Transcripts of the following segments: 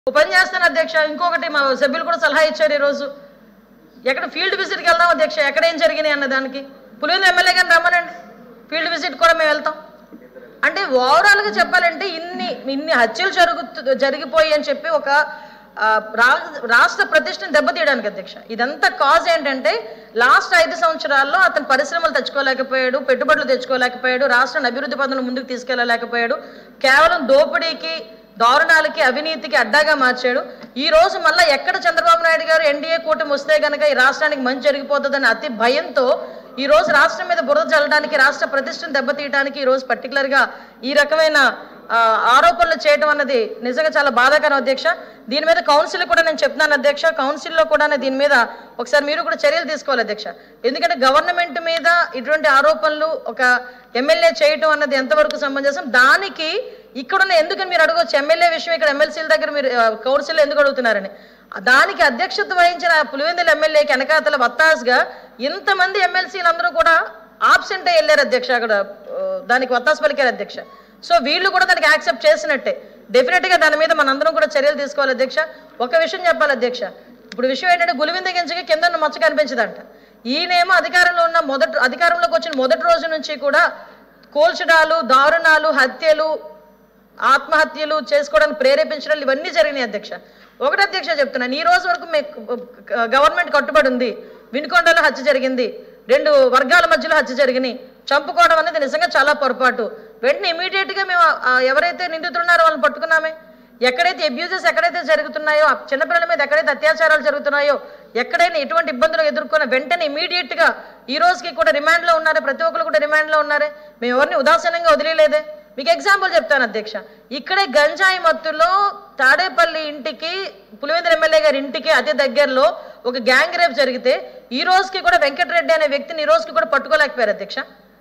ఓ పని చేస్తాను అధ్యక్ష ఇంకొకటి మా సభ్యులు కూడా సలహా ఇచ్చారు ఈరోజు ఎక్కడ ఫీల్డ్ విజిట్కి వెళ్దాం అధ్యక్ష ఎక్కడ ఏం జరిగినాయి అన్న దానికి పులివెందు ఎమ్మెల్యే గారిని రమ్మనండి ఫీల్డ్ విజిట్ కూడా మేము వెళ్తాం అంటే ఓవరాల్గా చెప్పాలంటే ఇన్ని ఇన్ని హత్యలు జరుగుతు జరిగిపోయి అని చెప్పి ఒక ఆ, రా- రాష్ట్ర ప్రతిష్టను దెబ్బతీయడానికి అధ్యక్ష ఇదంతా కాజ్ ఏంటంటే లాస్ట్ ఐదు సంవత్సరాల్లో అతను పరిశ్రమలు తెచ్చుకోలేకపోయాడు పెట్టుబడులు తెచ్చుకోలేకపోయాడు రాష్ట్రాన్ని అభివృద్ధి పనులు ముందుకు తీసుకెళ్ళలేకపోయాడు కేవలం దోపిడీకి దారుణాలకి అవినీతికి అడ్డాగా మార్చాడు ఈ రోజు మళ్ళీ ఎక్కడ చంద్రబాబు నాయుడు గారు ఎన్డీఏ కూటమి వస్తే గనక ఈ రాష్ట్రానికి మంచి జరిగిపోతుందని అతి భయంతో ఈ రోజు రాష్ట్రం మీద బురద చల్లడానికి రాష్ట్ర ప్రతిష్టను దెబ్బతీయడానికి ఈ రోజు పర్టికులర్గా ఈ రకమైన ఆ, ఆరోపణలు చేయడం అన్నది నిజంగా చాలా బాధాకరం అధ్యక్ష దీని మీద కౌన్సిల్ కూడా నేను చెప్తున్నాను అధ్యక్ష కౌన్సిల్లో కూడా దీని మీద ఒకసారి మీరు కూడా చర్యలు తీసుకోవాలి అధ్యక్ష ఎందుకంటే గవర్నమెంట్ మీద ఇటువంటి ఆరోపణలు ఒక ఎమ్మెల్యే చేయటం అన్నది ఎంతవరకు సమంజసం దానికి ఇక్కడున్న ఎందుకని మీరు అడగవచ్చు ఎమ్మెల్యే విషయం ఇక్కడ ఎమ్మెల్సీల దగ్గర మీరు కౌన్సిల్ ఎందుకు అడుగుతున్నారని దానికి అధ్యక్షత వహించిన పులివెందుల ఎమ్మెల్యేకి వెనకాతల వత్తాస్గా ఇంతమంది ఎమ్మెల్సీలు అందరూ కూడా ఆబ్సెంట్ అయ్యి వెళ్ళారు అధ్యక్ష అక్కడ ఆ, దానికి వత్తాసు పలికారు అధ్యక్ష సో వీళ్ళు కూడా దానికి యాక్సెప్ట్ చేసినట్టే డెఫినెట్గా దాని మీద మనందరం కూడా చర్యలు తీసుకోవాలి అధ్యక్ష ఒక విషయం చెప్పాలి అధ్యక్ష ఇప్పుడు విషయం ఏంటంటే గులివింద గింజకి కింద ఉన్న మచ్చ కనిపించదంట ఈయనేమో అధికారంలో ఉన్న మొదటి అధికారంలోకి వచ్చిన మొదటి రోజు నుంచి కూడా కోల్చడాలు దారుణాలు హత్యలు ఆత్మహత్యలు చేసుకోవడానికి ప్రేరేపించడం ఇవన్నీ జరిగినాయి అధ్యక్ష ఒకటి అధ్యక్ష చెప్తున్నాను ఈ రోజు వరకు మే గవర్నమెంట్ కట్టుబడి ఉంది వినుకొండలో హత్య జరిగింది రెండు వర్గాల మధ్యలో హత్య జరిగినాయి చంపుకోవడం అనేది నిజంగా చాలా పొరపాటు వెంటనే immediate గా మేము ఆ ఎవరైతే నిందితున్నారో వాళ్ళని పట్టుకున్నామే ఎక్కడైతే అబ్యూజెస్ ఎక్కడైతే జరుగుతున్నాయో ఆ చిన్నపిల్లల మీద ఎక్కడైతే అత్యాచారాలు జరుగుతున్నాయో ఎక్కడైనా ఎటువంటి ఇబ్బందులు ఎదుర్కొన్న వెంటనే immediate గా ఈ రోజుకి కూడా రిమాండ్లో ఉన్నారే ప్రతి ఒక్కరు కూడా రిమాండ్లో ఉన్నారే మేము ఎవరిని ఉదాసీనంగా వదిలేలేదే మీకు ఎగ్జాంపుల్ చెప్తాను అధ్యక్ష ఇక్కడే గంజాయి మత్తులో తాడేపల్లి ఇంటికి పులివెందుల ఎమ్మెల్యే గారి ఇంటికి అతి దగ్గరలో ఒక గ్యాంగ్ రేప్ జరిగితే ఈ రోజుకి కూడా వెంకటరెడ్డి అనే వ్యక్తిని ఈ రోజుకి కూడా పట్టుకోలేకపోయారు అధ్యక్ష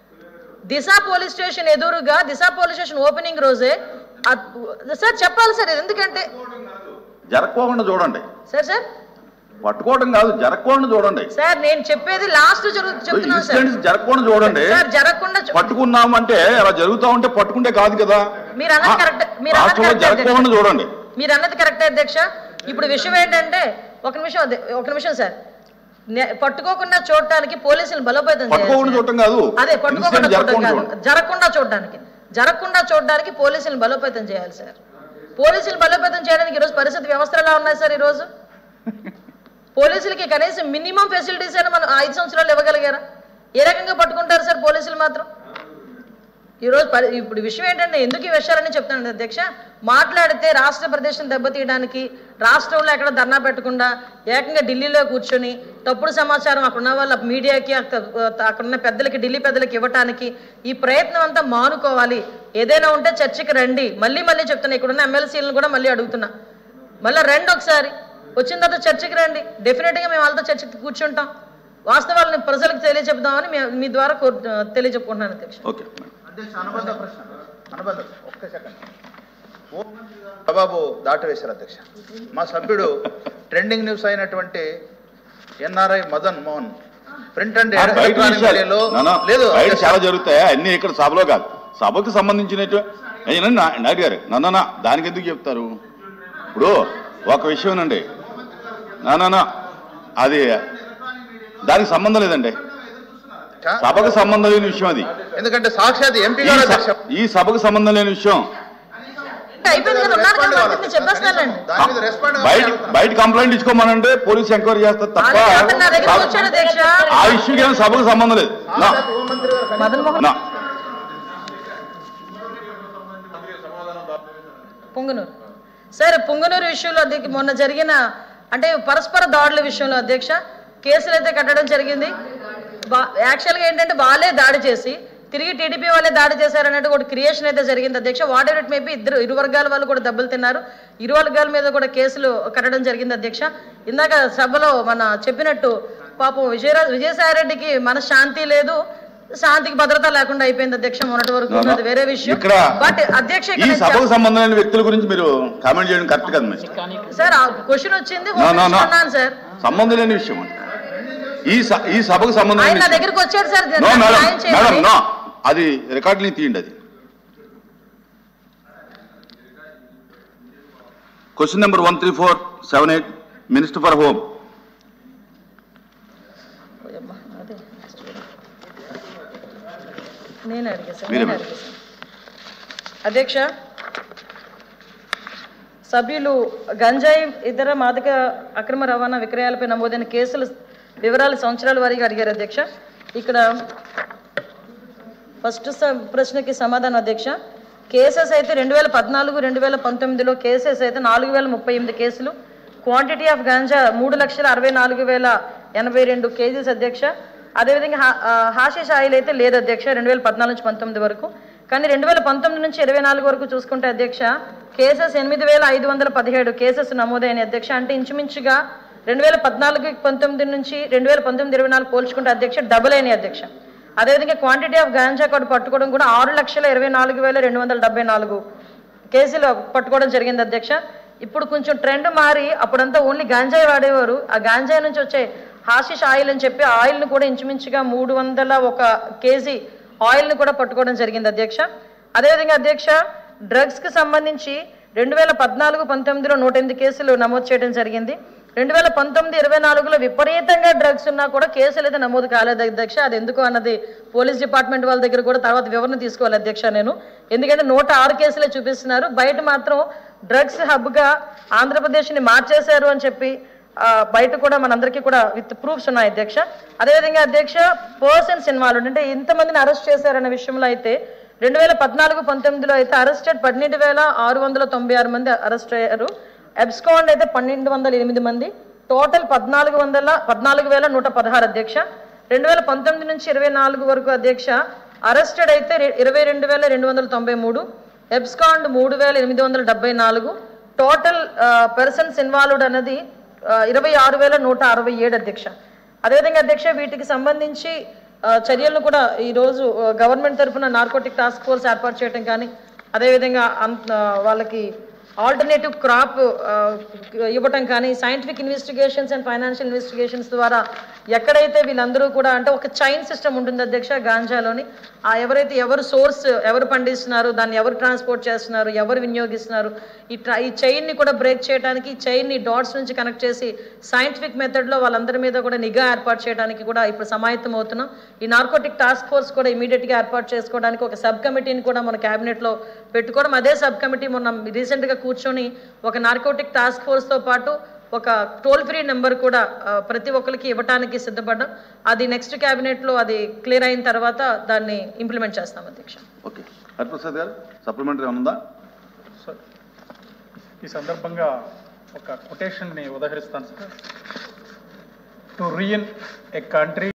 దిశ పోలీస్ స్టేషన్ ఎదురుగా దిశ పోలీస్ స్టేషన్ ఓపెనింగ్ రోజే అద్- సార్ చెప్పాలి సార్ ఇది ఎందుకంటే జరక్కోకుండా చూడండి సార్ సార్ పట్టుకోవడం కాదు జరక్కోకుండా చూడండి సార్ నేను చెప్పేది లాస్ట్ జరుగు చెప్తున్నాను సార్ ఇన్సిడెంట్స్ జరగకుండా చూడండి సార్ జరగకుండా చూ- పట్టుకున్నాం అంటే అలా జరుగుతా ఉంటే పట్టుకుంటే కాదు కదా మీరు అన్నది ఆ, కరెక్ట్ మీరు అన్నది రాష్ట్రంలో కరెక్ట్ జరగకుండా చూడండి మీరు అన్నది కరెక్టే అధ్యక్ష ఇప్పుడు విషయం ఏంటంటే ఒక నిమిషం అధ్య- ఒక నిమిషం సార్ నే- పట్టుకోకుండా చూడటానికి పోలీసులు బలోపేతం చేయాలి పట్టుకోకుండా సార్. చూడటం కాదు అదే పట్టుకోకుండా ఇన్సిడెంట్ చూడటం జరగకుండా కాదు చూడండి జరగకుండా చూడడానికి జరగకుండా చూడడానికి పోలీసులను బలోపేతం చేయాలి సార్ పోలీసులు బలోపేతం చేయడానికి ఈరోజు పరిస్థితి వ్యవస్థలు ఎలా ఉన్నాయి సార్ ఈరోజు పోలీసులకి కనీసం మినిమం ఫెసిలిటీస్ అయినా మనం ఐదు సంవత్సరాలు ఇవ్వగలిగారా ఏ రకంగా పట్టుకుంటారు సార్ పోలీసులు మాత్రం ఈరోజు పరి ఇప్పుడు విషయం ఏంటంటే ఎందుకు ఈ విషయాలని చెప్తాను అధ్యక్ష మాట్లాడితే రాష్ట్ర ప్రదేశం దెబ్బతీయడానికి రాష్ట్రంలో ఎక్కడ ధర్నా పెట్టకుండా ఏకంగా ఢిల్లీలో కూర్చొని తప్పుడు సమాచారం అక్కడ ఉన్న వాళ్ళ మీడియాకి అక్క- అక్కడ ఉన్న పెద్దలకి ఢిల్లీ పెద్దలకి ఇవ్వటానికి ఈ ప్రయత్నం అంతా మానుకోవాలి ఏదైనా ఉంటే చర్చకి రండి మళ్ళీ మళ్ళీ చెప్తున్నా ఇక్కడ ఉన్న ఎమ్మెల్సీలను కూడా మళ్ళీ అడుగుతున్నా మళ్ళీ రండి ఒకసారి వచ్చిన తర్వాత చర్చకి రండి డెఫినెట్గా మేము వాళ్ళతో చర్చకి కూర్చుంటాం వాస్తవాలను ప్రజలకు తెలియచెప్దామని మీ- మీ ద్వారా కోరు- తెలియజెప్పుకుంటున్నాను అధ్యక్ష ఓకే అధ్యక్ష అనుబంధ ప్రశ్న అనుబంధం ఒక్క సెకండ్ బాబు దాటవేశారు అధ్యక్ష మా సభ్యుడు ట్రెండింగ్ న్యూస్ అయినటువంటి NRI Madan Mohan print and ఆ, బయట ఎలక్ట్రానిక్ విషయాలు. మీడియాలో నానా, లేదు బయట అధ్యక్ష. చాలా జరుగుతాయి అన్ని ఇక్కడ సభలో కాదు సభకు సంబంధించినట్టు అయినా నాయుడు గారు నన్న దానికి ఎందుకు చెప్తారు ఇప్పుడు ఒక విషయం అండి నానా అది దానికి సంబంధం లేదండి సభకు సంబంధం లేని విషయం అది ఎందుకంటే సాక్షాత్ ఎంపీ ఈ గారు స- అధ్యక్ష ఈ సభకు సంబంధం లేని విషయం అయిపోయింది కదా ఉన్నారు కదా మంత్రి, నేను చెప్పేస్తానండి దాని మీద రెస్పాండ్ బయట బయట కంప్లైంట్ ఇచ్చుకోమనంటే పోలీస్ ఎంక్వైరీ చేస్తారు తప్ప అదే అతను నా దగ్గర వచ్చాడు అధ్యక్ష ఆ ఇష్యూకి ఏమైనా సభకు సంబంధం లేదు నా, హోంమంత్రి గారు మదన్ మోహన్ నా. పొంగునూరు సార్ పొంగునూరు విషయంలో అధ్యక్ష మొన్న జరిగిన అంటే పరస్పర దాడుల విషయంలో అధ్యక్ష కేసులు అయితే కట్టడం జరిగింది వా- యాక్చువల్గా ఏంటంటే వాళ్ళే దాడి చేసి తిరిగి టీడీపీ వాళ్ళే దాడి చేశారన్నట్టు ఒక క్రియేషన్ అయితే జరిగింది అధ్యక్ష వాట్ ఎవర్ ఇట్ మేబీ ఇద్దరు ఇరు వర్గాల వాళ్ళు కూడా దెబ్బలు తిన్నారు ఇరు వర్గాల మీద కూడా కేసులు కట్టడం జరిగింది అధ్యక్ష ఇందాక సభలో మన చెప్పినట్టు పాపం విజయ విజయసాయి రెడ్డికి మనశ్శాంతి లేదు శాంతికి భద్రత లేకుండా అయిపోయింది అధ్యక్ష మొన్నటి వరకు నా, నా. ఉన్నది వేరే విషయం ఇక్కడ బట్ అధ్యక్ష ఈ ఇక్కడ నేను సభకు చెప్- సంబంధం లేని వ్యక్తుల గురించి మీరు కామెంట్ చేయడం కరెక్ట్ కదా మరి సార్ ఆ క్వశ్చన్ వచ్చింది నా, నా, నా. అన్నాను సార్ సంబంధం లేని విషయం అది. ఈ స- ఈ సభకు సంబంధం ఆయన లేని నా విషయం. దగ్గరికి వచ్చాడు సార్ నో నాకు మేడం న్యాయం మేడం చేయాలి. నో అది రికార్డుని తీయండి అది question number one three four seven eight minister for home ఓయమ్మా, అదే నేను అడిగేసాను మీరే నేను మేడం. అడిగేసాను అధ్యక్ష సభ్యులు గంజాయి ఇతర మాదక అక్రమ రవాణా విక్రయాలపై నమోదైన కేసుల వివరాలు సంవత్సరాల వారీగా అడిగారు అధ్యక్ష ఇక్కడ ఫస్ట్ స- ప్రశ్నకి సమాధానం అధ్యక్ష కేసెస్ అయితే రెండు వేల పద్నాలుగు రెండు వేల పంతొమ్మిదిలో కేసెస్ అయితే నాలుగు వేల ముప్పై ఎనిమిది కేసులు క్వాంటిటీ ఆఫ్ గాంజా మూడు లక్షల అరవై నాలుగు వేల ఎనభై రెండు కేజీస్ అధ్యక్ష అదేవిధంగా హా- ఆ, హాషిష్ ఆయిల్ అయితే లేదు అధ్యక్ష రెండు వేల పద్నాలుగు నుంచి పంతొమ్మిది వరకు కానీ రెండు వేల పంతొమ్మిది నుంచి ఇరవై నాలుగు వరకు చూసుకుంటే అధ్యక్ష కేసెస్ ఎనిమిది వేల ఐదు వందల పదిహేడు కేసెస్ నమోదైన అధ్యక్ష అంటే ఇంచుమించుగా రెండు వేల పద్నాలుగు పంతొమ్మిది నుంచి రెండు వేల పంతొమ్మిది ఇరవై నాలుగు పోల్చుకుంటే అధ్యక్ష డబుల్ అయినాయి అధ్యక్ష అదేవిధంగా క్వాంటిటీ ఆఫ్ గాంజా కూడా పట్టుకోవడం కూడా ఆరు లక్షల ఇరవై నాలుగు వేల రెండు వందల డెబ్బై నాలుగు కేసులు పట్టుకోవడం జరిగింది అధ్యక్ష ఇప్పుడు కొంచెం ట్రెండ్ మారి అప్పుడంతా ఓన్లీ గాంజాయి వాడేవారు ఆ గాంజాయి నుంచి వచ్చే హాషిష్ ఆయిల్ అని చెప్పి ఆయిల్ని కూడా ఇంచుమించుగా మూడు వందల ఒక కేజీ ఆయిల్ని కూడా పట్టుకోవడం జరిగింది అధ్యక్ష అదేవిధంగా అధ్యక్ష డ్రగ్స్కి సంబంధించి రెండు వేల పద్నాలుగు పంతొమ్మిదిలో నూట ఎనిమిది కేసులు నమోదు చేయడం జరిగింది రెండు వేల పంతొమ్మిది ఇరవై నాలుగులో విపరీతంగా డ్రగ్స్ ఉన్నా కూడా కేసులు అయితే నమోదు కాలేదు అధ్యక్ష అది ఎందుకు అన్నది పోలీస్ డిపార్ట్మెంట్ వాళ్ళ దగ్గర కూడా తర్వాత వివరణ తీసుకోవాలి అధ్యక్ష నేను ఎందుకంటే నూట ఆరు కేసులే చూపిస్తున్నారు బయట మాత్రం డ్రగ్స్ హబ్గా ఆంధ్రప్రదేశ్ని మార్చేశారు అని చెప్పి ఆ, బయట కూడా మనందరికీ కూడా విత్ ప్రూఫ్స్ ఉన్నాయి అధ్యక్ష అదేవిధంగా అధ్యక్ష పర్సన్స్ ఇన్వాల్వ్డ్ అంటే ఇంతమందిని అరెస్ట్ చేశారన్న విషయంలో అయితే రెండు వేల పద్నాలుగు పంతొమ్మిదిలో అయితే అరెస్టెడ్ పన్నెండు వేల ఆరు వందల తొంభై ఆరు మంది అరెస్ట్ అయ్యారు అబ్స్కాండ్ అయితే పన్నెండు వందల ఎనిమిది మంది టోటల్ పద్నాలుగు వందల పద్నాలుగు వేల నూట పదహారు అధ్యక్ష రెండు వేల పంతొమ్మిది నుంచి ఇరవై నాలుగు వరకు అధ్యక్ష అరెస్టెడ్ అయితే రె- ఇరవై రెండు వేల రెండు వందల తొంభై మూడు ఎబ్స్కాండ్ మూడు వేల ఎనిమిది వందల డెబ్బై నాలుగు టోటల్ పర్సన్స్ ఇన్వాల్వ్డ్ అన్నది ఆ, ఇరవై ఆరు వేల నూట అరవై ఏడు అధ్యక్ష అదేవిధంగా అధ్యక్ష వీటికి సంబంధించి ఆ, చర్యలను కూడా ఈరోజు గవర్నమెంట్ తరఫున నార్కోటిక్ టాస్క్ ఫోర్స్ ఏర్పాటు చేయడం కానీ అదేవిధంగా అంత వాళ్ళకి ఆల్టర్నేటివ్ క్రాప్ ఇవ్వటం కానీ scientific investigations and financial investigations ద్వారా ఎక్కడైతే వీళ్ళందరూ కూడా అంటే ఒక చైన్ సిస్టమ్ ఉంటుంది అధ్యక్ష గాంజాలోని ఆ ఎవరైతే ఎవరు సోర్స్ ఎవరు పండిస్తున్నారు దాన్ని ఎవరు ట్రాన్స్పోర్ట్ చేస్తున్నారు ఎవరు వినియోగిస్తున్నారు ఈ ట్రా ఈ చైన్ని కూడా బ్రేక్ చేయడానికి ఈ చైన్ని డాట్స్ నుంచి కనెక్ట్ చేసి సైంటిఫిక్ మెథడ్లో వాళ్ళందరి మీద కూడా నిఘా ఏర్పాటు చేయడానికి కూడా ఇప్పుడు సమాయత్తం అవుతున్నాం ఈ నార్కోటిక్ టాస్క్ ఫోర్స్ కూడా ఇమీడియట్గా ఏర్పాటు చేసుకోవడానికి ఒక సబ్ కమిటీని కూడా మన క్యాబినెట్లో పెట్టుకోవడం అదే సబ్ కమిటీ మొన్న రీసెంట్గా కూర్చొని ఒక నార్కోటిక్ టాస్క్ ఫోర్స్తో పాటు ఒక టోల్ ఫ్రీ నెంబర్ కూడా ఆ, ప్రతి ఒక్కరికి ఇవ్వడానికి సిద్ధపడ్డాం అది నెక్స్ట్ క్యాబినెట్లో అది క్లియర్ అయిన తర్వాత దాన్ని ఇంప్లిమెంట్ చేస్తాం అధ్యక్ష ఓకే హరిప్రసాద్ గారు సప్లిమెంటరీ ఉందా సార్ ఈ సందర్భంగా ఒక కొటేషన్ని ఉదహరిస్తాను sir to ruin a country